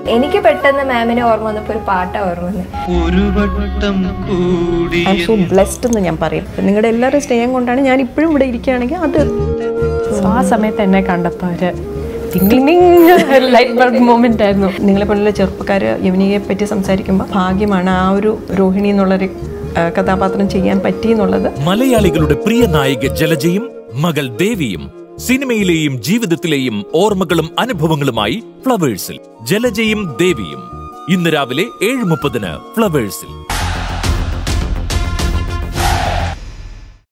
എനിക്ക് പെട്ടെന്ന് മാമിനെ ഓർമ്മ വന്നപ്പോൾ ഒരു പാട്ടാ ഓർമ്മ വന്നത് ഒരു വട്ടം കൂടി ഐ എം സോ ബ്ലെസ്ഡ് എന്ന് ഞാൻ പറയും നിങ്ങളുടെ എല്ലാവരും സ്നേഹം കൊണ്ടാണ് ഞാൻ ഇപ്പോഴും ഇവിടെ ഇരിക്കുകയാണെങ്കിൽ അത് സോ ആ സമയത്ത് എന്നെ കണ്ടപ്പോൾ ഒരു ലൈറ്റ് ബൾബ് മൊമെന്റ് ആയിരുന്നു നിങ്ങളെ പോലുള്ള ചെറുപ്പക്കാർ യവനിയെ പറ്റി സംസാരിക്കുമ്പോൾ ഭാഗ്യമാണ് ആ ഒരു രോഹിണി എന്നുള്ളൊരു ആ, കഥാപാത്രം ചെയ്യാൻ പറ്റി എന്നുള്ളത് മലയാളികളുടെ പ്രിയ നായിക ജലജയും മകൾ ദേവിയും സിനിമയിലെയും ജീവിതത്തിലെയും ഓർമ്മകളും അനുഭവങ്ങളുമായി ഫ്ലവേഴ്സിൽ ജലജയും ദേവിയും ഇന്ന് രാവിലെ ഏഴ് മുപ്പതിന് ഫ്ലവേഴ്സിൽ